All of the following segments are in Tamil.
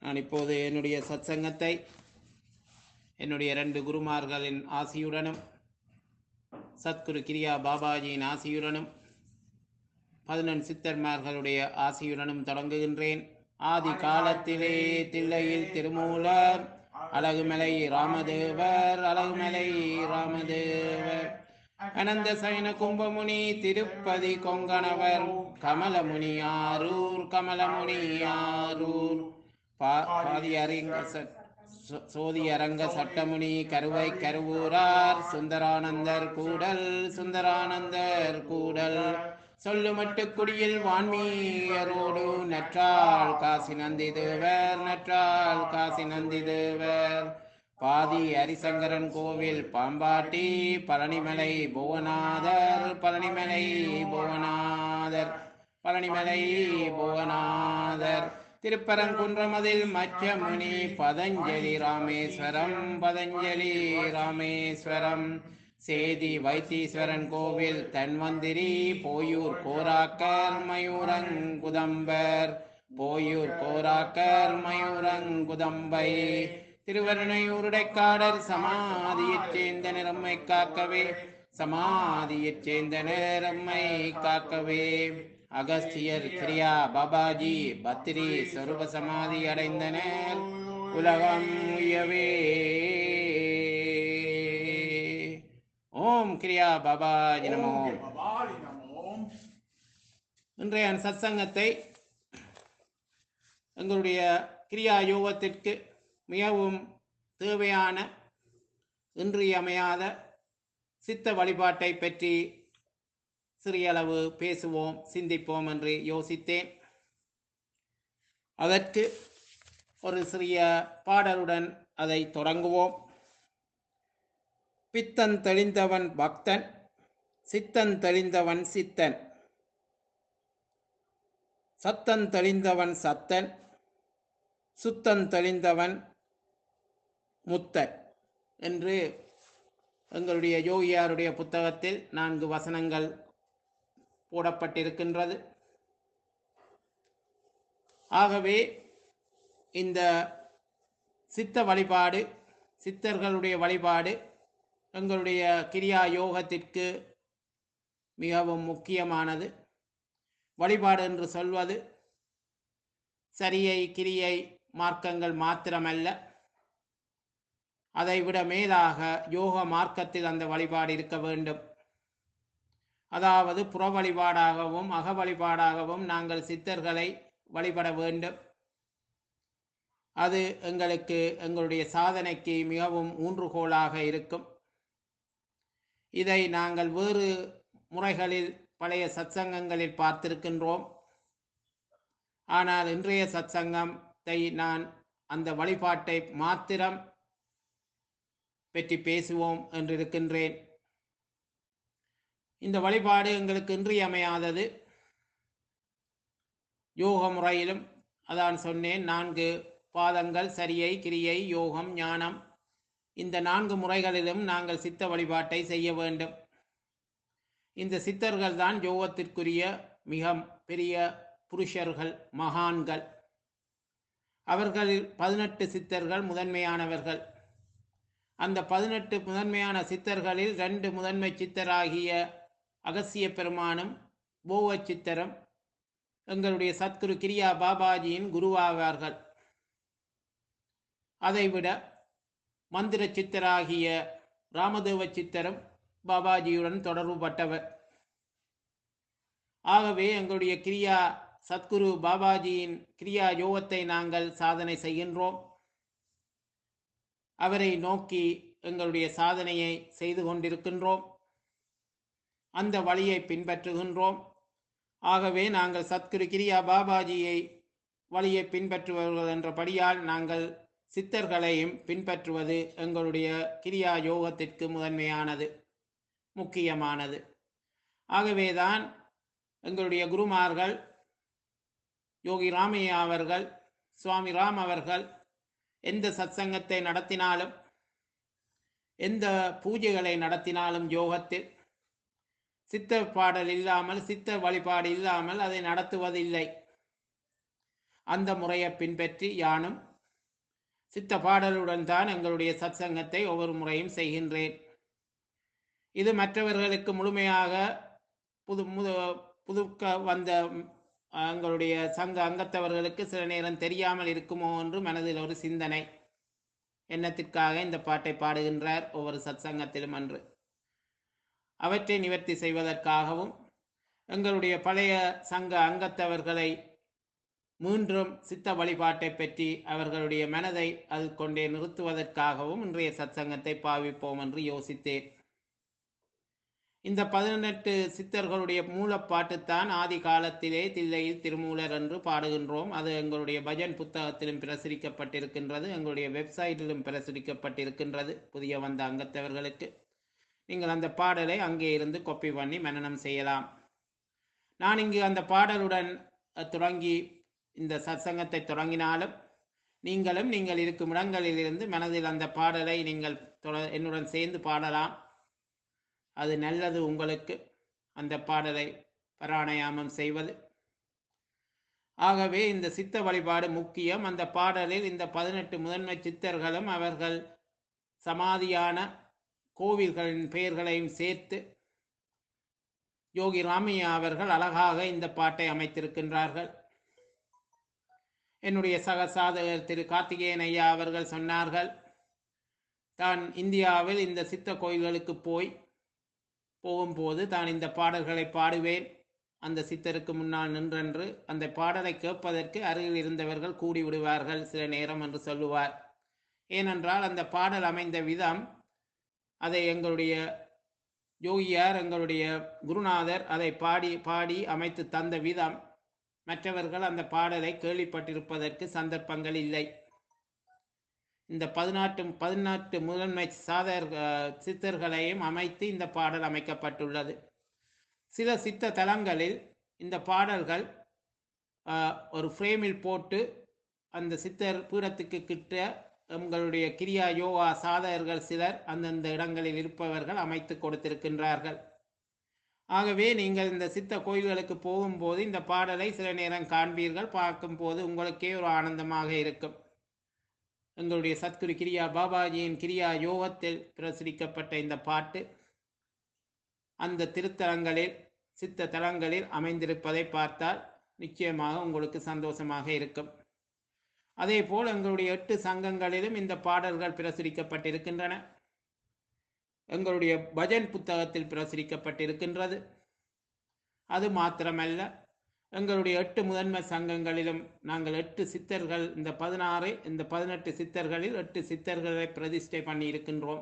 நான் இப்போது என்னுடைய சத்சங்கத்தை என்னுடைய ரெண்டு குருமார்களின் ஆசியுடனும் சத்குரு கிரியா பாபாஜியின் ஆசியுடனும் பதினெண் சித்தர்மார்களுடைய ஆசியுடனும் தொடங்குகின்றேன் ஆதி காலத்திலே தில்லையில் திருமூலர் அழகுமலை ராமதேவர் அழகுமலை ராமதேவர் அனந்த சயன கும்பமுனி திருப்பதி கொங்கணவர் கமலமுனி ஆரூர் கமலமுனி ஆரூர் பா- பாதி அறிங்க ச- சோ- சோதி அரங்க சட்டமுனி கருவை கருவூரார் சுந்தரானந்தர் கூடல் சுந்தரானந்தர் கூடல் சொல்லுமட்டு குடியில் வான்மீயரோடு நற்றாள் காசி நந்தி தேவர் நற்றாள் காசி நந்தி தேவர் பாதி ஹரிசங்கரன் கோவில் பாம்பாட்டி பழனிமலை புவனாதர் பழனிமலை புவனாதர் பழனிமலை புவனாதர் திருப்பரங்குன்றமதில் மச்சமுனி பதஞ்சலி ராமேஸ்வரம் பதஞ்சலி ராமேஸ்வரம் சேதி வைத்தீஸ்வரன் கோவில் தன்வந்திரி போயூர் கோராக்கர் மயூரங்குதம்பர் போயூர் கோராக்கர் மயூரங்குதம்பை திருவருணையூருடைக்காடர் சமாதியைச் சேர்ந்த நிறம்மை காக்கவே சமாதியைச் சேர்ந்த நிறம்மை காக்கவே அகஸ்தியர் கிரியா பாபாஜி பத்ரி சொருப சமாதி அடைந்தனர் உலகம் உயவே ஓம் கிரியா பாபாஜி நமோ பவானி நமோம் இன்றைய சத்சங்கத்தை எங்களுடைய கிரியா யோகத்திற்கு மிகவும் தேவையான இன்றியமையாத சித்த வழிபாட்டை பற்றி சிறியளவு பேசுவோம் சிந்திப்போம் என்று யோசித்தேன் அதற்கு ஒரு சிறிய பாடலுடன் அதை தொடங்குவோம் பித்தன் தெளிந்தவன் பக்தன் சித்தன் தெளிந்தவன் சித்தன் சத்தன் தெளிந்தவன் சத்தன் சுத்தன் தெளிந்தவன் முத்தன் என்று எங்களுடைய யோகியாருடைய புத்தகத்தில் நான்கு வசனங்கள் போடப்பட்டிருக்கின்றது ஆகவே இந்த சித்த வழிபாடு சித்தர்களுடைய வழிபாடு எங்களுடைய கிரியா யோகத்திற்கு மிகவும் முக்கியமானது வழிபாடு என்று சொல்வது சரியை கிரியை மார்க்கங்கள் மாத்திரமல்ல அதைவிட மேலாக யோக மார்க்கத்தில் அந்த வழிபாடு இருக்க வேண்டும் அதாவது புற வழிபாடாகவும் அக வழிபாடாகவும் நாங்கள் சித்தர்களை வழிபட வேண்டும் அது எங்களுக்கு எங்களுடைய சாதனைக்கு மிகவும் ஊன்றுகோலாக இருக்கும் இதை நாங்கள் வேறு முறைகளில் பழைய சத்சங்கங்களில் பார்த்திருக்கின்றோம் ஆனால் இன்றைய சத்சங்கத்தை நான் அந்த வழிபாட்டை மாத்திரம் பற்றி பேசுவோம் என்றிருக்கின்றேன் இந்த வழிபாடு எங்களுக்கு இன்றியமையாதது யோக முறையிலும் அதான் சொன்னேன் நான்கு பாதங்கள் சரியை கிரியை யோகம் ஞானம் இந்த நான்கு முறைகளிலும் நாங்கள் சித்த வழிபாட்டை செய்ய வேண்டும் இந்த சித்தர்கள் தான் யோகத்திற்குரிய மிக பெரிய புருஷர்கள் மகான்கள் அவர்களில் பதினெட்டு சித்தர்கள் முதன்மையானவர்கள் அந்த பதினெட்டு முதன்மையான சித்தர்களில் ரெண்டு முதன்மை சித்தராகிய அகசிய பெருமானும் போவ சித்தரும் எங்களுடைய சத்குரு கிரியா பாபாஜியின் குருவாவார்கள் அதைவிட மந்திர சித்தராகிய ராமதேவ சித்தரும் பாபாஜியுடன் தொடர்புபட்டவர் ஆகவே எங்களுடைய கிரியா சத்குரு பாபாஜியின் கிரியா யோகத்தை நாங்கள் சாதனை செய்கின்றோம் அவரை நோக்கி எங்களுடைய சாதனையை செய்து கொண்டிருக்கின்றோம் அந்த வழியை பின்பற்றுகின்றோம் ஆகவே நாங்கள் சத்குரு கிரியா பாபாஜியை வழியை பின்பற்றுபவர்கள் என்றபடியால் நாங்கள் சித்தர்களையும் பின்பற்றுவது எங்களுடைய கிரியா யோகத்திற்கு முதன்மையானது முக்கியமானது ஆகவேதான் எங்களுடைய குருமார்கள் யோகி ராமையா அவர்கள் சுவாமி ராம் அவர்கள் எந்த சத்சங்கத்தை நடத்தினாலும் எந்த பூஜைகளை நடத்தினாலும் யோகத்தில் சித்த பாடல் இல்லாமல் சித்த வழிபாடு இல்லாமல் அதை நடத்துவதில்லை அந்த முறையை பின்பற்றி யானும் சித்த பாடலுடன் தான் எங்களுடைய சத்சங்கத்தை ஒவ்வொரு முறையும் செய்கின்றேன் இது மற்றவர்களுக்கு முழுமையாக புது முது புதுக்க வந்த ம், எங்களுடைய சங்க அங்கத்தவர்களுக்கு சில நேரம் தெரியாமல் இருக்குமோ என்று மனதில் ஒரு சிந்தனை எண்ணத்திற்காக இந்த பாட்டை பாடுகின்றார் ஒவ்வொரு சத்சங்கத்திலும் அன்று அவற்றை நிவர்த்தி செய்வதற்காகவும் எங்களுடைய பழைய சங்க அங்கத்தவர்களை மீண்டும் சித்த வழிபாட்டை பற்றி அவர்களுடைய மனதை அது கொண்டே நிறுத்துவதற்காகவும் இன்றைய சத்சங்கத்தை பாவிப்போம் என்று யோசித்தேன் இந்த பதினெட்டு சித்தர்களுடைய மூலப்பாட்டுத்தான் ஆதி காலத்திலே தில்லையில் திருமூலர் என்று பாடுகின்றோம் அது எங்களுடைய பஜன் புத்தகத்திலும் பிரசுரிக்கப்பட்டிருக்கின்றது எங்களுடைய வெப்சைட்டிலும் பிரசுரிக்கப்பட்டிருக்கின்றது புதிய வந்த அங்கத்தவர்களுக்கு நீங்கள் அந்த பாடலை அங்கே இருந்து கொப்பி பண்ணி மனனம் செய்யலாம் நான் இங்கு அந்த பாடலுடன் அஹ், தொடங்கி இந்த சத்சங்கத்தை தொடங்கினாலும் நீங்களும் நீங்கள் இருக்கும் இடங்களிலிருந்து மனதில் அந்த பாடலை நீங்கள் தொட- என்னுடன் சேர்ந்து பாடலாம் அது நல்லது உங்களுக்கு அந்த பாடலை பாராயணம் செய்வது ஆகவே இந்த சித்த வழிபாடு முக்கியம் அந்த பாடலில் இந்த பதினெட்டு முதன்மை சித்தர்களும் அவர்கள் சமாதியான கோவில்களின் பெயர்களையும் சேர்த்து யோகி ராமையா அவர்கள் அழகாக இந்த பாட்டை அமைத்திருக்கின்றார்கள் என்னுடைய சக சாதகர் திரு கார்த்திகேயன் ஐயா அவர்கள் சொன்னார்கள் தான் இந்தியாவில் இந்த சித்த கோயில்களுக்கு போய் போகும்போது தான் இந்த பாடல்களை பாடுவேன் அந்த சித்தருக்கு முன்னால் நின்றென்று அந்த பாடலை கேட்பதற்கு அருகில் இருந்தவர்கள் கூடி விடுவார்கள் சில நேரம் என்று சொல்லுவார் ஏனென்றால் அந்த பாடல் அமைந்த விதம் அதை எங்களுடைய யோகியார் எங்களுடைய குருநாதர் அதை பாடி பாடி அமைத்து தந்த விதம் மற்றவர்கள் அந்த பாடலை கேள்விப்பட்டிருப்பதற்கு சந்தர்ப்பங்கள் இல்லை இந்த பதினாட்டு பதினாட்டு முதன்மை சாதர் அஹ், சித்தர்களையும் அமைத்து இந்த பாடல் அமைக்கப்பட்டுள்ளது சில சித்த தலங்களில் இந்த பாடல்கள் அஹ், ஒரு ஃப்ரேமில் போட்டு அந்த சித்தர் பீடத்துக்கு கிட்ட உங்களுடைய கிரியா யோகா சாதகர்கள் சிலர் அந்தந்த இடங்களில் இருப்பவர்கள் அமைத்து கொடுத்திருக்கின்றார்கள் ஆகவே நீங்கள் இந்த சித்த கோயில்களுக்கு போகும்போது இந்த பாடலை சில நேரம் காண்பீர்கள் பார்க்கும்போது உங்களுக்கே ஒரு ஆனந்தமாக இருக்கும் எங்களுடைய சத்குரு கிரியா பாபாஜியின் கிரியா யோகத்தில் பிரசுரிக்கப்பட்ட இந்த பாட்டு அந்த திருத்தலங்களில் சித்த தலங்களில் அமைந்திருப்பதை பார்த்தால் நிச்சயமாக உங்களுக்கு சந்தோஷமாக இருக்கும் அதே போல் எங்களுடைய எட்டு சங்கங்களிலும் இந்த பாடல்கள் பிரசுரிக்கப்பட்டிருக்கின்றன எங்களுடைய பஜன் புத்தகத்தில் பிரசுரிக்கப்பட்டிருக்கின்றது அது மாத்திரமல்ல எங்களுடைய எட்டு முதன்மை சங்கங்களிலும் நாங்கள் எட்டு சித்தர்கள் இந்த பதினாறு இந்த பதினெட்டு சித்தர்களில் எட்டு சித்தர்களை பிரதிஷ்டை பண்ணி இருக்கின்றோம்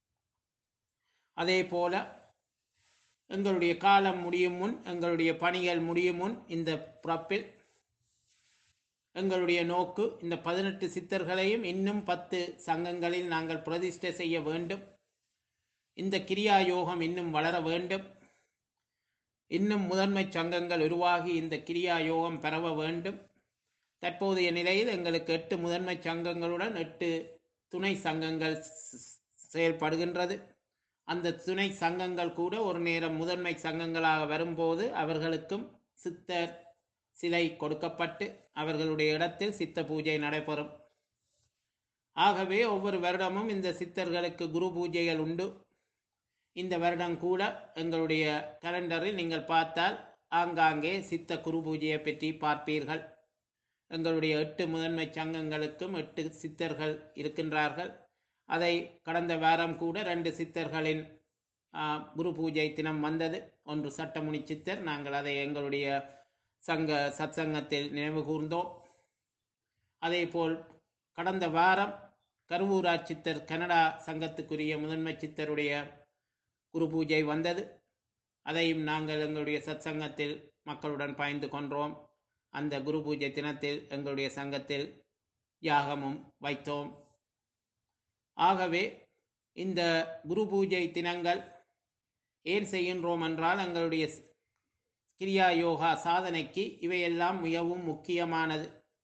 அதே போல எங்களுடைய காலம் முடியும் முன் எங்களுடைய பணிகள் முடியும் முன் இந்த பிறப்பில் எங்களுடைய நோக்கு இந்த பதினெட்டு சித்தர்களையும் இன்னும் பத்து சங்கங்களில் நாங்கள் பிரதிஷ்டை செய்ய வேண்டும் இந்த கிரியா யோகம் இன்னும் வளர வேண்டும் இன்னும் முதன்மை சங்கங்கள் உருவாகி இந்த கிரியா யோகம் பரவ வேண்டும் தற்போதைய நிலையில் எங்களுக்கு எட்டு முதன்மை சங்கங்களுடன் எட்டு துணை சங்கங்கள் ஸ்- செயல்படுகின்றது அந்த துணை சங்கங்கள் கூட ஒரு நேரம் முதன்மை சங்கங்களாக வரும்போது அவர்களுக்கும் சித்தர் சிலை கொடுக்கப்பட்டு அவர்களுடைய இடத்தில் சித்த பூஜை நடைபெறும் ஆகவே ஒவ்வொரு வருடமும் இந்த சித்தர்களுக்கு குரு பூஜைகள் உண்டு இந்த வருடம் கூட எங்களுடைய கலண்டரில் நீங்கள் பார்த்தால் ஆங்காங்கே சித்த குரு பூஜையை பற்றி பார்ப்பீர்கள் எங்களுடைய எட்டு முதன்மை சங்கங்களுக்கும் எட்டு சித்தர்கள் இருக்கின்றார்கள் அதை கடந்த வாரம் கூட ரெண்டு சித்தர்களின் ஆ, குரு பூஜை தினம் வந்தது ஒன்று சட்டமுனி சித்தர் நாங்கள் அதை எங்களுடைய சங்க சத்சங்கத்தில் நினைவு கூர்ந்தோம் அதேபோல் கடந்த வாரம் கருவூரா சித்தர் கனடா சங்கத்துக்குரிய முதன்மை சித்தருடைய குரு பூஜை வந்தது அதையும் நாங்கள் எங்களுடைய சத்சங்கத்தில் மக்களுடன் பயந்து கொண்டோம் அந்த குரு பூஜை தினத்தில் எங்களுடைய சங்கத்தில் யாகமும் வைத்தோம் ஆகவே இந்த குரு பூஜை தினங்கள் ஏன் செய்கின்றோம் என்றால் எங்களுடைய ஸ்- கிரியா யோகா சாதனைக்கு இவையெல்லாம் மிகவும் முக்கியமானது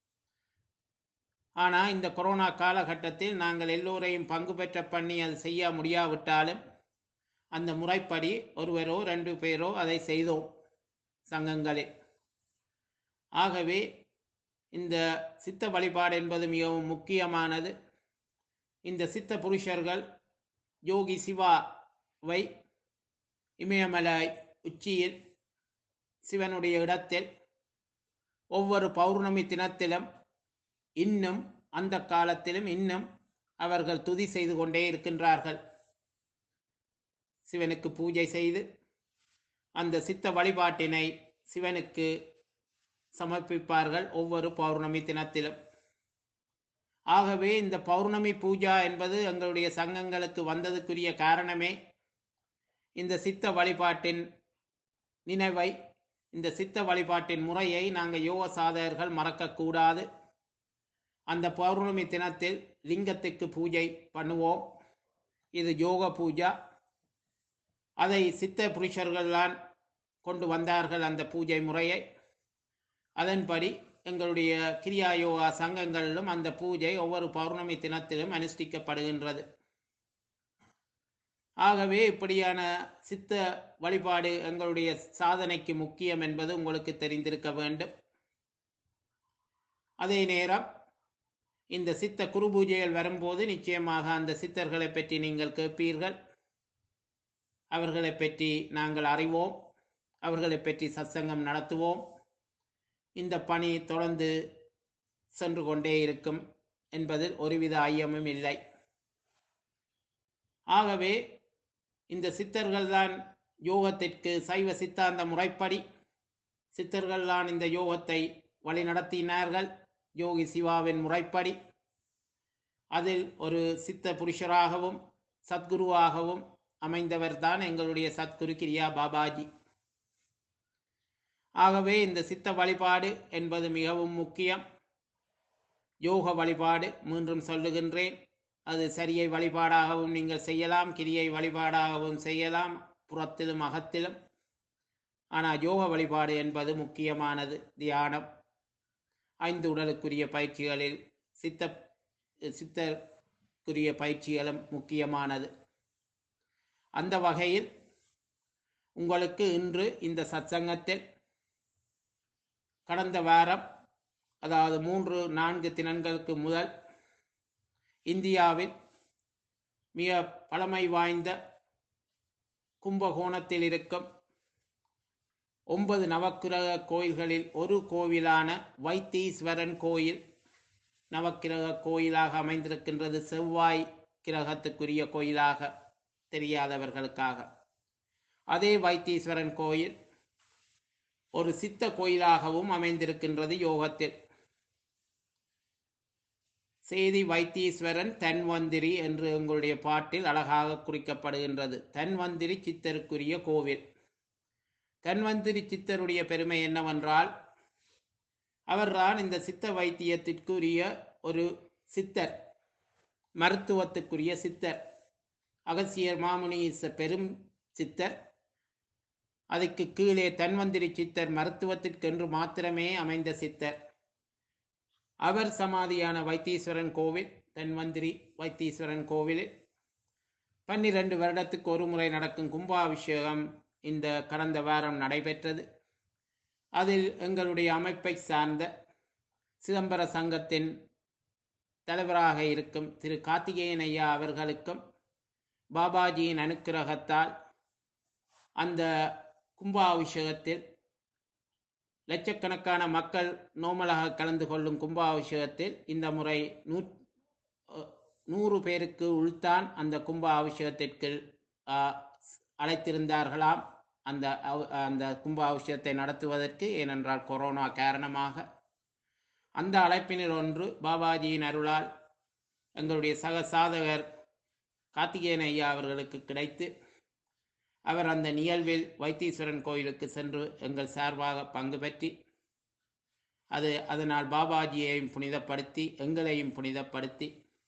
ஆனால் இந்த கொரோனா காலகட்டத்தில் நாங்கள் எல்லோரையும் பங்கு பெற்ற பண்ணி அது செய்ய முடியாவிட்டாலும் அந்த முறைப்படி ஒருவரோ ரெண்டு பேரோ அதை செய்தோம் சங்கங்களில் ஆகவே இந்த சித்த வழிபாடு என்பது மிகவும் முக்கியமானது இந்த சித்த புருஷர்கள் யோகி சிவாவை இமயமலை உச்சியில் சிவனுடைய இடத்தில் ஒவ்வொரு பௌர்ணமி தினத்திலும் இன்னும் அந்த காலத்திலும் இன்னும் அவர்கள் துதி செய்து கொண்டே இருக்கின்றார்கள் சிவனுக்கு பூஜை செய்து அந்த சித்த வழிபாட்டினை சிவனுக்கு சமர்ப்பிப்பார்கள் ஒவ்வொரு பௌர்ணமி தினத்திலும் ஆகவே இந்த பௌர்ணமி பூஜா என்பது எங்களுடைய சங்கங்களுக்கு வந்ததுக்குரிய காரணமே இந்த சித்த வழிபாட்டின் நினைவை இந்த சித்த வழிபாட்டின் முறையை நாங்கள் யோக சாதகர்கள் மறக்கக்கூடாது அந்த பௌர்ணமி தினத்தில் லிங்கத்துக்கு பூஜை பண்ணுவோம் இது யோக பூஜா அதை சித்த புருஷர்கள்தான் கொண்டு வந்தார்கள் அந்த பூஜை முறையை அதன்படி எங்களுடைய கிரியா யோகா சங்கங்களிலும் அந்த பூஜை ஒவ்வொரு பௌர்ணமி தினத்திலும் அனுஷ்டிக்கப்படுகின்றது ஆகவே இப்படியான சித்த வழிபாடு எங்களுடைய சாதனைக்கு முக்கியம் என்பது உங்களுக்கு தெரிந்திருக்க வேண்டும் அதே நேரம் இந்த சித்த குரு பூஜைகள் வரும்போது நிச்சயமாக அந்த சித்தர்களை பற்றி நீங்கள் கேட்பீர்கள் அவர்களை பற்றி நாங்கள் அறிவோம் அவர்களை பற்றி சத்சங்கம் நடத்துவோம் இந்த பணி தொடர்ந்து சென்று கொண்டே இருக்கும் என்பதில் ஒருவித ஐயமும் இல்லை ஆகவே இந்த சித்தர்கள் தான் யோகத்திற்கு சைவ சித்தாந்த முறைப்படி சித்தர்கள் தான் இந்த யோகத்தை வழிநடத்தினார்கள் யோகி சிவாவின் முறைப்படி அதில் ஒரு சித்த புருஷராகவும் சத்குருவாகவும் அமைந்தவர் தான் எங்களுடைய சத்குரு கிரியா பாபாஜி ஆகவே இந்த சித்த வழிபாடு என்பது மிகவும் முக்கியம் யோக வழிபாடு மீண்டும் சொல்லுகின்றேன் அது சரியை வழிபாடாகவும் நீங்கள் செய்யலாம் கிரியை வழிபாடாகவும் செய்யலாம் புறத்திலும் அகத்திலும் ஆனால் யோக வழிபாடு என்பது முக்கியமானது தியானம் ஐந்து உடலுக்குரிய பயிற்சிகளில் சித்த சித்தக்குரிய பயிற்சிகளும் முக்கியமானது அந்த வகையில் உங்களுக்கு இன்று இந்த சத்சங்கத்தில் கடந்த வாரம் அதாவது மூன்று நான்கு தினங்களுக்கு முதல் இந்தியாவில் மிக பழமை வாய்ந்த கும்பகோணத்தில் இருக்கும் ஒன்பது நவக்கிரக கோயில்களில் ஒரு கோவிலான வைத்தீஸ்வரன் கோயில் நவக்கிரக கோயிலாக அமைந்திருக்கின்றது செவ்வாய் கிரகத்துக்குரிய கோயிலாக தெரியாதவர்களுக்காக அதே வைத்தீஸ்வரன் கோயில் ஒரு சித்த கோயிலாகவும் அமைந்திருக்கின்றது யோகத்தில் சேதி வைத்தீஸ்வரன் தன்வந்திரி என்று எங்களுடைய பாட்டில் அழகாக குறிக்கப்படுகின்றது தன்வந்திரி சித்தருக்குரிய கோவில் தன்வந்திரி சித்தருடைய பெருமை என்னவென்றால் அவர்தான் இந்த சித்த வைத்தியத்திற்குரிய ஒரு சித்தர் மருத்துவத்துக்குரிய சித்தர் அகசியர் மாமுனி இஸ் பெரும் சித்தர் அதுக்கு கீழே தன்வந்திரி சித்தர் மருத்துவத்திற்கென்று மாத்திரமே அமைந்த சித்தர் அவர் சமாதியான வைத்தீஸ்வரன் கோவில் தன்வந்திரி வைத்தீஸ்வரன் கோவிலில் பன்னிரண்டு வருடத்துக்கு ஒரு முறை நடக்கும் கும்பாபிஷேகம் இந்த கடந்த வாரம் நடைபெற்றது அதில் எங்களுடைய அமைப்பை சார்ந்த சிதம்பர சங்கத்தின் தலைவராக இருக்கும் திரு கார்த்திகேயன் ஐயா அவர்களுக்கும் பாபாஜியின் அனுக்கிரகத்தால் அந்த கும்பாபிஷேகத்தில் லட்சக்கணக்கான மக்கள் நோமலாக கலந்து கொள்ளும் கும்பாபிஷேகத்தில் இந்த முறை நூ நூறு பேருக்கு உள்தான் அந்த கும்பாபிஷேகத்திற்கு அழைத்திருந்தார்களாம் அந்த அந்த கும்பாபிஷேகத்தை நடத்துவதற்கு ஏனென்றால் கொரோனா காரணமாக அந்த அழைப்பினர் ஒன்று பாபாஜியின் அருளால் எங்களுடைய சக சாதகர் கார்த்திகேயன் ஐயா அவர்களுக்கு கிடைத்து அவர் அந்த நிகழ்வில் வைத்தீஸ்வரன் கோயிலுக்கு சென்று எங்கள் சார்பாக பங்கு பெற்றி அது அதனால் பாபாஜியையும் புனிதப்படுத்தி எங்களையும் புனிதப்படுத்தி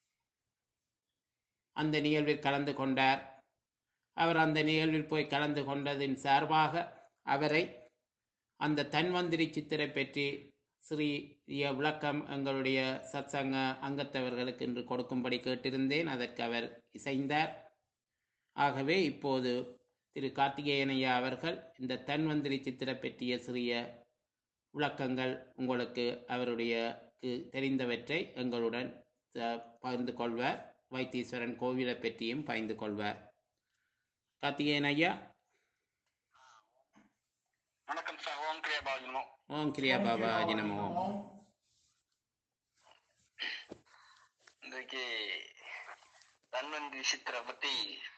அந்த நிகழ்வில் கலந்து கொண்டார் அவர் அந்த நிகழ்வில் போய் கலந்து கொண்டதின் சார்பாக அவரை அந்த தன்வந்திரி சித்திரை பற்றி சிறிய விளக்கம் எங்களுடைய சத்சங்க அங்கத்தவர்களுக்கு இன்று கொடுக்கும்படி கேட்டிருந்தேன் அதற்கு அவர் இசைந்தார் ஆகவே இப்போது திரு கார்த்திகேயனையா அவர்கள் இந்த தன்வந்திரி சித்திரை பற்றிய சிறிய விளக்கங்கள் உங்களுக்கு அவருடைய தெரிந்தவற்றை எங்களுடன் பகிர்ந்து கொள்வார் வைத்தீஸ்வரன் கோவிலை பற்றியும் பகிர்ந்து கொள்வார் கார்த்திகேயன் ஐயா வணக்கம் சார் ஓம் கிரியா பாஜனோ ஓம் கிரியா பாபா நமோ ஓம் இன்றைக்கு தன்வந்தி சித்திரை பத்தி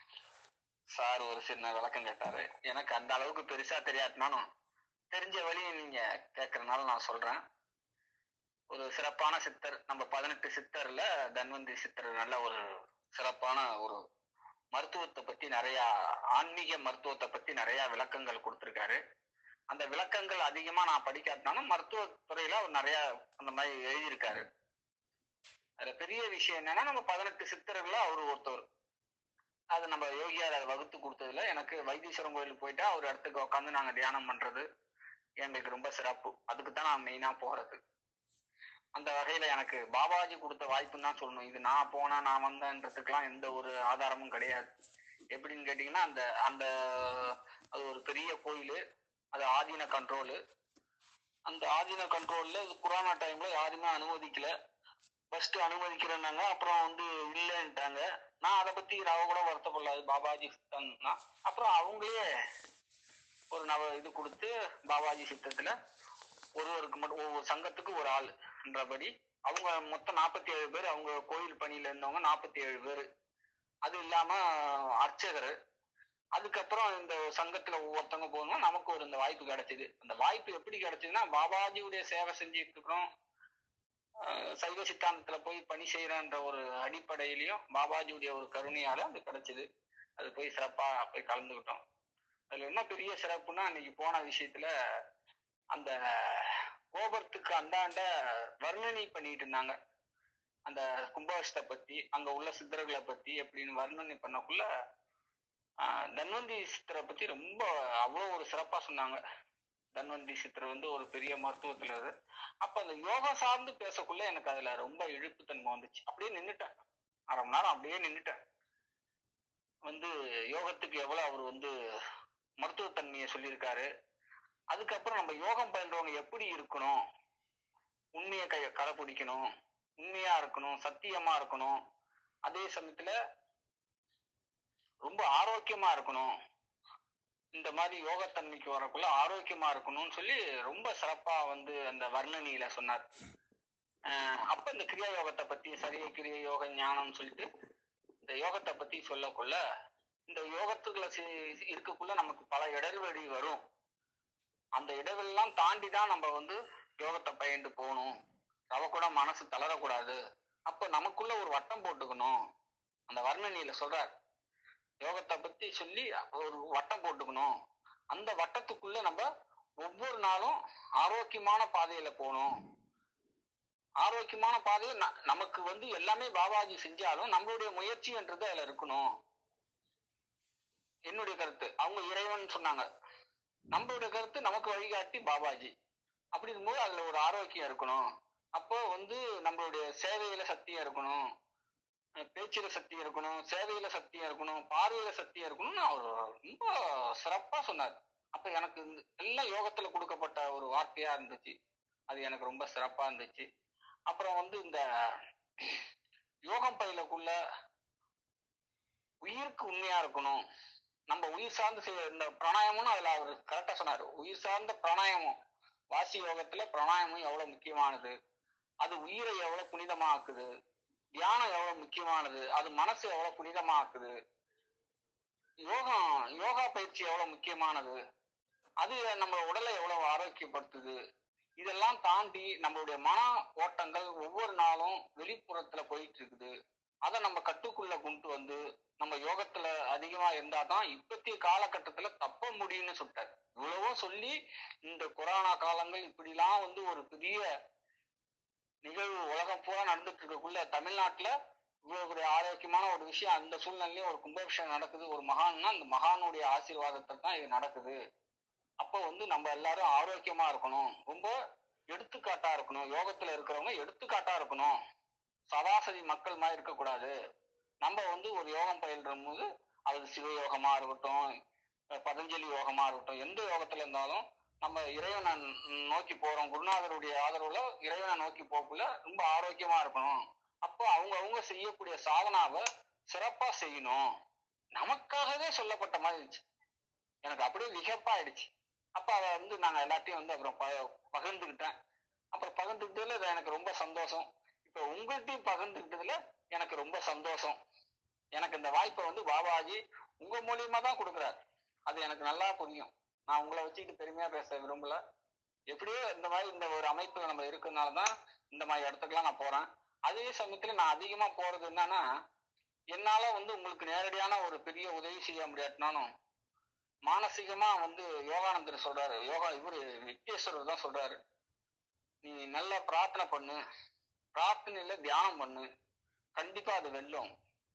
சார் ஒரு சின்ன விளக்கம் கேட்டாரு எனக்கு அந்த அளவுக்கு பெருசா தெரியாதுனாலும் தெரிஞ்ச வழியை நீங்க கேட்கறதுனால நான் சொல்றேன் ஒரு சிறப்பான சித்தர் நம்ம பதினெட்டு சித்தர்ல தன்வந்தி சித்தர் நல்ல ஒரு சிறப்பான ஒரு மருத்துவத்தை பத்தி நிறைய ஆன்மீக மருத்துவத்தை பத்தி நிறைய விளக்கங்கள் கொடுத்திருக்காரு அந்த விளக்கங்கள் அதிகமா நான் படிக்காட்டினாலும் மருத்துவத்துறையில அவர் நிறைய அந்த மாதிரி எழுதியிருக்காரு அதுல பெரிய விஷயம் என்னன்னா நம்ம பதினெட்டு சித்தர்கள்ல அவர் ஒருத்தர் அது நம்ம யோகியார் அதை வகுத்து கொடுத்ததுல எனக்கு வைத்தீஸ்வரன் கோயிலுக்கு போயிட்டா ஒரு இடத்துக்கு உட்காந்து நாங்க தியானம் பண்றது எங்களுக்கு ரொம்ப சிறப்பு அதுக்கு தான் நான் மெயினா போறது அந்த வகையில எனக்கு பாபாஜி கொடுத்த வாய்ப்புன்னு தான் சொல்லணும் இது நான் போனா நான் வந்தேன்றதுக்கெல்லாம் எந்த ஒரு ஆதாரமும் கிடையாது எப்படின்னு கேட்டீங்கன்னா அந்த அந்த அது ஒரு பெரிய கோயில் அது ஆதீன கண்ட்ரோலு அந்த ஆதீன கண்ட்ரோல்ல கொரோனா டைம்ல யாருமே அனுமதிக்கல ஃபர்ஸ்ட் அனுமதிக்கிறேன்னாங்க அப்புறம் வந்து இல்லைன்ட்டாங்க நான் அதை பத்தி ரவ கூட வருத்தப்படல அது பாபாஜி சித்தம் தான் அப்புறம் அவங்களே ஒரு நவ இது கொடுத்து பாபாஜி சித்தத்துல ஒருவருக்கு மட்டும் ஒவ்வொரு சங்கத்துக்கு ஒரு ஆள்ன்றபடி அவங்க மொத்தம் நாற்பத்தி ஏழு பேர் அவங்க கோயில் பணியில இருந்தவங்க நாற்பத்தி ஏழு பேர் அது இல்லாம அர்ச்சகர் அதுக்கப்புறம் இந்த சங்கத்துல ஒவ்வொருத்தவங்க போகணும் நமக்கு ஒரு இந்த வாய்ப்பு கிடைச்சது அந்த வாய்ப்பு எப்படி கிடைச்சதுன்னா பாபாஜியுடைய சேவை செஞ்சுட்டு இருக்கிறோம் ஆஹ் சைவ சித்தாந்தத்துல போய் பணி செய்யறன்ற ஒரு அடிப்படையிலயும் பாபாஜியுடைய ஒரு கருணையால அது கிடைச்சது அது போய் சிறப்பா போய் கலந்துக்கிட்டோம் அதுல என்ன பெரிய சிறப்புன்னா அன்னைக்கு போன விஷயத்துல அந்த கோபுரத்துக்கு அந்தாண்ட வர்ணனை பண்ணிட்டு இருந்தாங்க அந்த கும்பாபிஷத்தை பத்தி அங்க உள்ள சித்தர்களை பத்தி எப்படின்னு வர்ணனை பண்ணக்குள்ள ஆஹ் தன்வந்தி சித்தரை பத்தி ரொம்ப அவ்வளோ ஒரு சிறப்பா சொன்னாங்க தன்வந்தி சித்தர் வந்து ஒரு பெரிய மருத்துவத்துல இது அப்ப அந்த யோகா சார்ந்து பேசக்குள்ள எனக்கு அதுல ரொம்ப இழுப்புத்தன்மை வந்துச்சு அப்படியே நின்னுட்டேன் அரை மணி நேரம் அப்படியே நின்னுட்டேன் வந்து யோகத்துக்கு எவ்வளவு அவர் வந்து மருத்துவத்தன்மையை சொல்லியிருக்காரு அதுக்கப்புறம் நம்ம யோகம் பயின்றவங்க எப்படி இருக்கணும் உண்மையை கை கடைப்பிடிக்கணும் உண்மையா இருக்கணும் சத்தியமா இருக்கணும் அதே சமயத்துல ரொம்ப ஆரோக்கியமா இருக்கணும் இந்த மாதிரி யோகத்தன்மைக்கு வரக்குள்ள ஆரோக்கியமா இருக்கணும்னு சொல்லி ரொம்ப சிறப்பா வந்து அந்த வர்ணனையில சொன்னார் ஆஹ் அப்ப இந்த கிரியா யோகத்தை பத்தி சரிய கிரிய யோக ஞானம்னு சொல்லிட்டு இந்த யோகத்தை பத்தி சொல்லக்குள்ள இந்த யோகத்துக்குள்ள சி- இருக்கக்குள்ள நமக்கு பல இடர்வழி வரும் அந்த இடவெல்லாம் தாண்டி தான் நம்ம வந்து யோகத்தை பயின்று போகணும் அவ கூட மனசு தளரக்கூடாது அப்ப நமக்குள்ள ஒரு வட்டம் போட்டுக்கணும் அந்த வர்ணனையில சொல்றார் யோகத்தை பத்தி சொல்லி ஒரு வட்டம் போட்டுக்கணும் அந்த வட்டத்துக்குள்ள நம்ம ஒவ்வொரு நாளும் ஆரோக்கியமான பாதையில போகணும் ஆரோக்கியமான பாதையில் ந- நமக்கு வந்து எல்லாமே பாபாஜி செஞ்சாலும் நம்மளுடைய முயற்சின்றது அதுல இருக்கணும் என்னுடைய கருத்து அவங்க இறைவன் சொன்னாங்க நம்மளுடைய கருத்து நமக்கு வழிகாட்டி பாபாஜி அப்படி இருக்கும்போது அதுல ஒரு ஆரோக்கியம் இருக்கணும் அப்போ வந்து நம்மளுடைய சேவையில சக்தியா இருக்கணும் அஹ் பேச்சுல சக்தியா இருக்கணும் சேவையில சக்தியா இருக்கணும் பார்வையில சக்தியா இருக்கணும்னு அவர் ரொம்ப சிறப்பா சொன்னார் அப்ப எனக்கு இந்த எல்லாம் யோகத்துல கொடுக்கப்பட்ட ஒரு வார்த்தையா இருந்துச்சு அது எனக்கு ரொம்ப சிறப்பா இருந்துச்சு அப்புறம் வந்து இந்த யோகம் பயிலக்குள்ள உயிருக்கு உண்மையா இருக்கணும் நம்ம உயிர் சார்ந்து செய்ய இந்த பிராணாயமும் அதுல அவர் கரெக்டா சொன்னாரு உயிர் சார்ந்த பிராணாயமம் வாசி யோகத்துல பிராணாயமம் எவ்வளவு முக்கியமானது அது உயிரை எவ்வளவு புனிதமாக்குது தியானம் எவ்வளவு முக்கியமானது அது மனசு எவ்வளவு புனிதமாக்குது யோகம் யோகா பயிற்சி எவ்வளவு முக்கியமானது அது நம்ம உடலை எவ்வளவு ஆரோக்கியப்படுத்துது இதெல்லாம் தாண்டி நம்மளுடைய மன ஓட்டங்கள் ஒவ்வொரு நாளும் வெளிப்புறத்துல போயிட்டு இருக்குது அதை நம்ம கட்டுக்குள்ள கொண்டு வந்து நம்ம யோகத்துல அதிகமா இருந்தாதான் இப்பத்திய காலகட்டத்துல தப்ப முடியும்னு சொல்லிட்டாரு இவ்வளவோ சொல்லி இந்த கொரோனா காலங்கள் இப்படிலாம் வந்து ஒரு பெரிய நிகழ்வு உலகம் பூரா நடந்துட்டு இருக்கக்குள்ள தமிழ்நாட்டுல இவ்வளவு பெரிய ஆரோக்கியமான ஒரு விஷயம் அந்த சூழ்நிலையும் ஒரு கும்பாபிஷேகம் நடக்குது ஒரு மகான்னா அந்த மகானுடைய ஆசீர்வாதத்தை தான் இது நடக்குது அப்போ வந்து நம்ம எல்லாரும் ஆரோக்கியமா இருக்கணும் ரொம்ப எடுத்துக்காட்டா இருக்கணும் யோகத்துல இருக்கிறவங்க எடுத்துக்காட்டா இருக்கணும் சராசரி மக்கள் மாதிரி இருக்கக்கூடாது நம்ம வந்து ஒரு யோகம் பயில்ற போது அது சிவ யோகமா இருக்கட்டும் அஹ் பதஞ்சலி யோகமா இருக்கட்டும் எந்த யோகத்துல இருந்தாலும் நம்ம இறைவனை ந- நோக்கி போறோம் குருநாதருடைய ஆதரவுல இறைவனை நோக்கி போக்குள்ள ரொம்ப ஆரோக்கியமா இருக்கணும் அப்போ அவங்க அவங்க செய்யக்கூடிய சாதனாவை சிறப்பா செய்யணும் நமக்காகவே சொல்லப்பட்ட மாதிரி இருந்துச்சு எனக்கு அப்படியே விகப்பாயிடுச்சு அப்ப அதை வந்து நாங்க எல்லாத்தையும் வந்து அப்புறம் ப- பகிர்ந்துக்கிட்டேன் அப்புறம் பகிர்ந்துக்கிட்டதுல இது எனக்கு ரொம்ப சந்தோஷம் இப்ப உங்கள்கிட்டயும் பகிர்ந்துக்கிட்டதுல எனக்கு ரொம்ப சந்தோஷம் எனக்கு இந்த வாய்ப்பை வந்து பாபாஜி உங்க மூலியமா தான் கொடுக்குறாரு அது எனக்கு நல்லா புரியும் நான் உங்களை வச்சுக்கிட்டு பெருமையா பேச விரும்பல எப்படியோ இந்த மாதிரி இந்த ஒரு அமைப்புல நம்ம இருக்கிறதுனால தான் இந்த மாதிரி இடத்துக்குலாம் நான் போறேன் அதே சமயத்துல நான் அதிகமா போறது என்னன்னா என்னால வந்து உங்களுக்கு நேரடியான ஒரு பெரிய உதவி செய்ய முடியாட்டினாலும் மானசீகமா வந்து யோகானந்தர் சொல்றாரு யோகா இவரு விக்னேஸ்வரர் தான் சொல்றாரு நீ நல்லா பிரார்த்தனை பண்ணு பிரார்த்தனையில தியானம் பண்ணு கண்டிப்பா அது வெல்லும்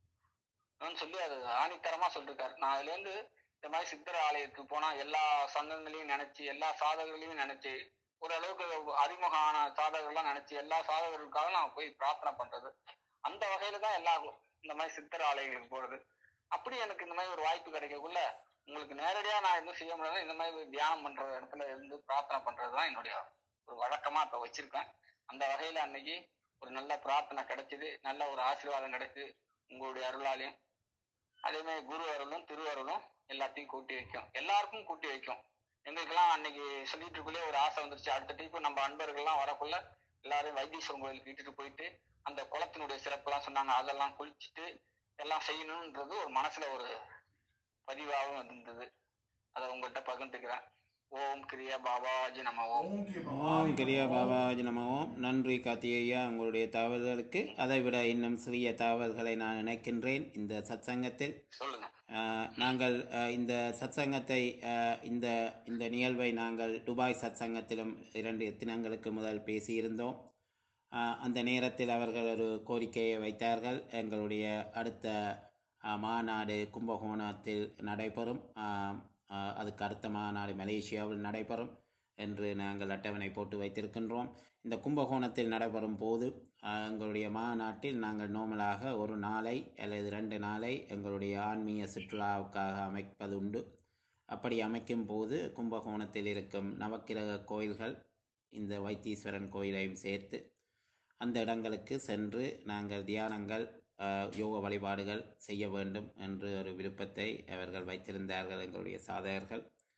ன்னு சொல்லி அது ஆணித்தரமா சொல்லிருக்காரு நான் அதுல இருந்து இந்த மாதிரி சித்தர் ஆலயத்துக்கு போனா எல்லா சங்கங்களையும் நினைச்சு எல்லா சாதகர்களையும் நினைச்சு ஓரளவுக்கு அறிமுகம் ஆன சாதகர்கள்லாம் நினைச்சு எல்லா சாதகர்களுக்காக நான் போய் பிரார்த்தனை பண்றது அந்த வகையில தான் எல்லா இந்த மாதிரி சித்தர் ஆலயங்களுக்கு போறது அப்படி எனக்கு இந்த மாதிரி ஒரு வாய்ப்பு கிடைக்கக்குள்ள உங்களுக்கு நேரடியா நான் எதுவும் செய்ய முடியாது இந்த மாதிரி தியானம் பண்ற இடத்துல இருந்து பிரார்த்தனை பண்றதுதான் என்னுடைய ஒரு வழக்கமா இப்ப வச்சிருக்கேன் அந்த வகையில அன்னைக்கு ஒரு நல்ல பிரார்த்தனை கிடைச்சது நல்ல ஒரு ஆசீர்வாதம் கிடைச்சு உங்களுடைய அருளாலையும் அதே மாதிரி குரு அருளும் திரு அருளும் எல்லாத்தையும் கூட்டி வைக்கும் எல்லாருக்கும் கூட்டி வைக்கும் எங்களுக்கெல்லாம் அன்னைக்கு சொல்லிட்டு இருக்குள்ளே ஒரு ஆசை வந்துருச்சு அடுத்த டைப்பு நம்ம அன்பர்கள்லாம் வரக்குள்ள எல்லாரும் வைத்தீஸ்வரன் கோயிலுக்கு இட்டுட்டு போயிட்டு அந்த குளத்தினுடைய சிறப்பெல்லாம் சொன்னாங்க அதெல்லாம் குளிச்சுட்டு எல்லாம் செய்யணும்ன்றது ஒரு மனசுல ஒரு பதிவாகவும் இருந்தது அதை உங்கள்கிட்ட பகிர்ந்துக்கிறேன் ஓம் கிரியா பாபாஜி நம ஓம் ஓம் கி ஓம் கிரியா பாபாஜி நம ஓம் நன்றி கார்த்திகேயா உங்களுடைய தகவல்களுக்கு அதை விட இன்னும் சிறிய தகவல்களை நான் நினைக்கின்றேன் இந்த சத்சங்கத்தில் சொல்லுங்க ஆஹ், நாங்கள் ஆஹ், இந்த சத்சங்கத்தை ஆஹ், இந்த இந்த நிகழ்வை நாங்கள் துபாய் சத்சங்கத்திலும் இரண்டு தினங்களுக்கு முதல் பேசியிருந்தோம் ஆஹ், அந்த நேரத்தில் அவர்கள் ஒரு கோரிக்கையை வைத்தார்கள் எங்களுடைய அடுத்த ஆஹ், மாநாடு கும்பகோணத்தில் நடைபெறும் ஆஹ், ஆஹ், அதுக்கு அடுத்த மாநாடு மலேசியாவில் நடைபெறும் என்று நாங்கள் அட்டவணை போட்டு வைத்திருக்கின்றோம் இந்த கும்பகோணத்தில் நடைபெறும் போது ஆஹ், எங்களுடைய மாநாட்டில் நாங்கள் நோமலாக ஒரு நாளை அல்லது ரெண்டு நாளை எங்களுடைய ஆன்மீக சுற்றுலாவுக்காக அமைப்பது உண்டு அப்படி அமைக்கும் போது கும்பகோணத்தில் இருக்கும் நவக்கிரக கோயில்கள் இந்த வைத்தீஸ்வரன் கோயிலையும் சேர்த்து அந்த இடங்களுக்கு சென்று நாங்கள் தியானங்கள் ஆஹ், யோக வழிபாடுகள் செய்ய வேண்டும் என்று ஒரு விருப்பத்தை அவர்கள் வைத்திருந்தார்கள் எங்களுடைய சாதகர்கள்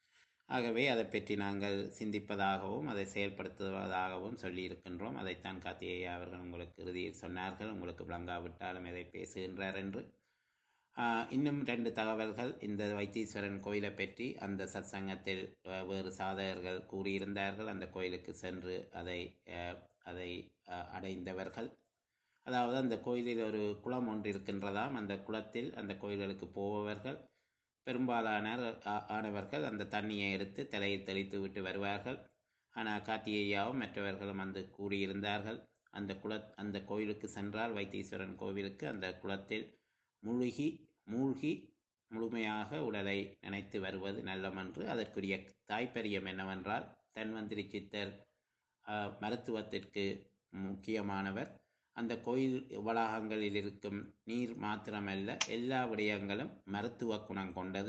ஆகவே அதை பற்றி நாங்கள் சிந்திப்பதாகவும் அதை செயல்படுத்துவதாகவும் சொல்லியிருக்கின்றோம் அதைத்தான் கார்த்திகேயா அவர்கள் உங்களுக்கு இறுதியில் சொன்னார்கள் உங்களுக்கு விளங்காவிட்டாலும் இதை பேசுகின்றார் என்று ஆஹ், இன்னும் ரெண்டு தகவல்கள் இந்த வைத்தீஸ்வரன் கோயிலை பற்றி அந்த சத்சங்கத்தில் அஹ், வேறு சாதகர்கள் கூறியிருந்தார்கள் அந்த கோயிலுக்கு சென்று அதை அஹ், அதை அஹ், அடைந்தவர்கள் அதாவது அந்த கோயிலில் ஒரு குளம் ஒன்று இருக்கின்றதாம் அந்த குளத்தில் அந்த கோயில்களுக்கு போபவர்கள் பெரும்பாலான ஆ- ஆனவர்கள் அந்த தண்ணியை எடுத்து தலையில் தெளித்து விட்டு வருவார்கள் ஆனால் கார்த்திகேயாவும் மற்றவர்களும் வந்து கூடியிருந்தார்கள் அந்த குள அந்த கோயிலுக்கு சென்றால் வைத்தீஸ்வரன் கோவிலுக்கு அந்த குளத்தில் முழுகி மூழ்கி முழுமையாக உடலை நினைத்து வருவது நல்லமென்று அதற்குரிய தாய்ப்பரியம் என்னவென்றால் தன்வந்திரி சித்தர் ஆ, மருத்துவத்திற்கு முக்கியமானவர் அந்த கோயில் வளாகங்களில் இருக்கும் நீர் மாத்திரமல்ல எல்லா விடயங்களும் மருத்துவ குணம் கொண்டது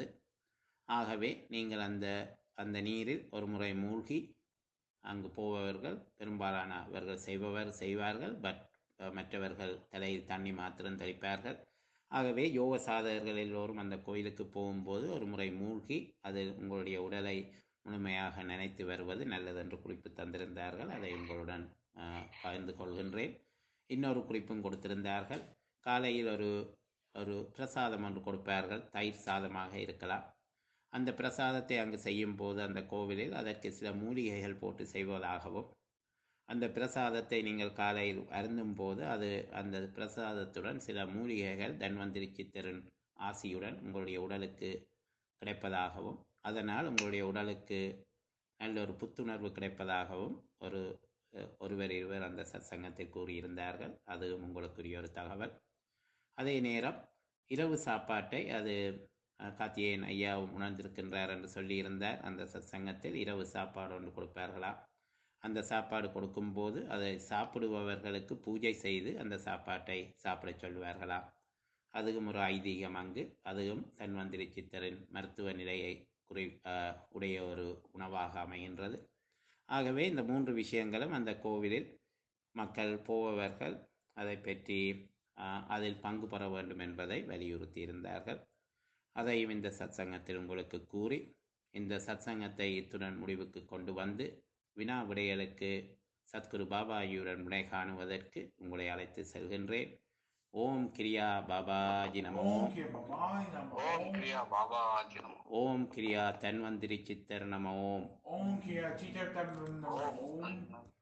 ஆகவே நீங்கள் அந்த அந்த நீரில் ஒரு முறை மூழ்கி அங்கு போபவர்கள் பெரும்பாலானவர்கள் செய்பவர் செய்வார்கள் பட் அஹ், மற்றவர்கள் தலையில் தண்ணி மாத்திரம் தெளிப்பார்கள் ஆகவே யோக சாதகர்கள் எல்லோரும் அந்த கோயிலுக்கு போகும்போது ஒரு முறை மூழ்கி அது உங்களுடைய உடலை முழுமையாக நினைத்து வருவது நல்லது என்று குறிப்பு தந்திருந்தார்கள் அதை உங்களுடன் அஹ், பகிர்ந்து கொள்கின்றேன் இன்னொரு குறிப்பும் கொடுத்திருந்தார்கள் காலையில் ஒரு ஒரு பிரசாதம் ஒன்று கொடுப்பார்கள் தயிர் சாதமாக இருக்கலாம் அந்த பிரசாதத்தை அங்கு செய்யும் போது அந்த கோவிலில் அதற்கு சில மூலிகைகள் போட்டு செய்வதாகவும் அந்த பிரசாதத்தை நீங்கள் காலையில் அருந்தும் போது அது அந்த பிரசாதத்துடன் சில மூலிகைகள் தன்வந்திரி சித்தரின் ஆசியுடன் உங்களுடைய உடலுக்கு கிடைப்பதாகவும் அதனால் உங்களுடைய உடலுக்கு நல்ல ஒரு புத்துணர்வு கிடைப்பதாகவும் ஒரு அஹ், ஒருவர் இருவர் அந்த சத்சங்கத்தில் கூறியிருந்தார்கள் அதுவும் உங்களுக்குரிய ஒரு தகவல் அதே நேரம் இரவு சாப்பாட்டை அது அஹ், கார்த்திகேயன் ஐயாவும் உணர்ந்திருக்கின்றார் என்று சொல்லியிருந்தார் அந்த சத்சங்கத்தில் இரவு சாப்பாடு ஒன்று கொடுப்பார்களாம் அந்த சாப்பாடு கொடுக்கும்போது அதை சாப்பிடுபவர்களுக்கு பூஜை செய்து அந்த சாப்பாட்டை சாப்பிடச் சொல்வார்களாம் அதுவும் ஒரு ஐதீகம் அங்கு அதுவும் தன்வந்திரி சித்தரின் மருத்துவ நிலையை குறி அஹ், உடைய ஒரு உணவாக அமைகின்றது ஆகவே இந்த மூன்று விஷயங்களும் அந்த கோவிலில் மக்கள் போபவர்கள் அதை பற்றி ஆஹ், அதில் பங்கு பெற வேண்டும் என்பதை வலியுறுத்தி இருந்தார்கள் அதையும் இந்த சத்சங்கத்தில் உங்களுக்கு கூறி இந்த சத்சங்கத்தை இத்துடன் முடிவுக்கு கொண்டு வந்து வினா விடைகளுக்கு சத்குரு பாபாஜியுடன் விடை காணுவதற்கு உங்களை அழைத்து செல்கின்றேன் ஓம் கிரியா பாபாஜி நமோ ஓம் கே பவாய் நம ஓம் கிரியா பாபாஜி நமோ ஓம் கிரியா தன்வந்திரி சித்தர் நம ஓம் ஓம் கே அச்சிதம் நம ஓம்